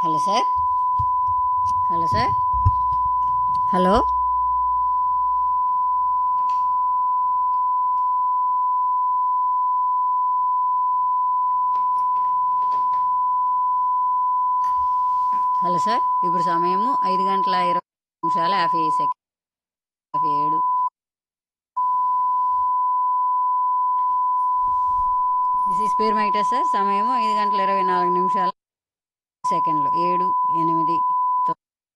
hello sir hello sir hello hello sir ఇప్పుడు సమయము ఐదు గంటల ఇరవై నిమిషాల యాభై సెకండ్ యాభై ఏడు దిస్ ఈస్ పేరు మైటా సార్ సమయము ఐదు గంటల ఇరవై నాలుగు నిమిషాల సెకండ్లు ఏడు ఎనిమిది